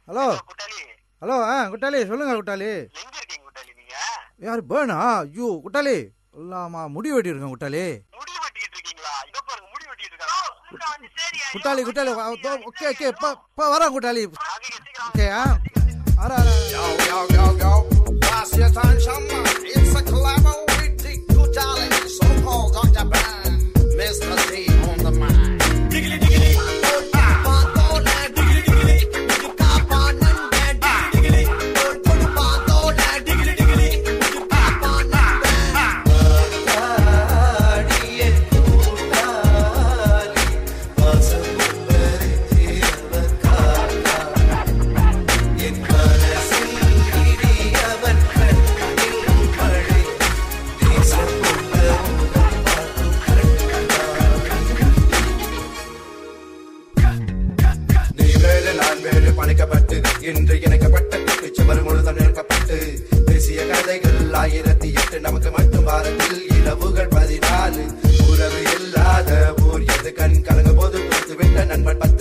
Hello குட்டாளி hello ஆ குட்டாளி சொல்லுங்க குட்டாளி எங்க இருக்கீங்க குட்டாளி நீங்க யார் பேனா ஐயோ குட்டாளி இல்லாமா முடி வெட்டி இருக்கேன் குட்டாளி முடி வெட்டிட்டு இருக்கீங்களா இதோ பாருங்க முடி வெட்டிட்டு இருக்காங்க குட்டாளி குட்டாளி ஓகே ஓகே இப்போ வரேன் குட்டாளி ஆகிய சீக்கிரம் ஓகே ஆ வரேன் வரேன் Yo, yo, yo, yo. Pass your attention, man. It's a clever, witty, good talent. So-called Dr. Band. Mr. D on the mind. Diggly, diggly. நீ வேறு நான் வேறு பணிக்கப்பட்டு இன்று இணைக்கப்பட்ட சுவர் முழுதும் நிற்கப்பட்டு பேசிய கதைகள் ஆயிரத்தி எட்டு நமக்கு மட்டும் வாரத்தில் இரவுகள் பதினாலு உறவு இல்லாத ஊர் எது கண் கலங்க போது கொடுத்து விட்ட நண்பன் பத்து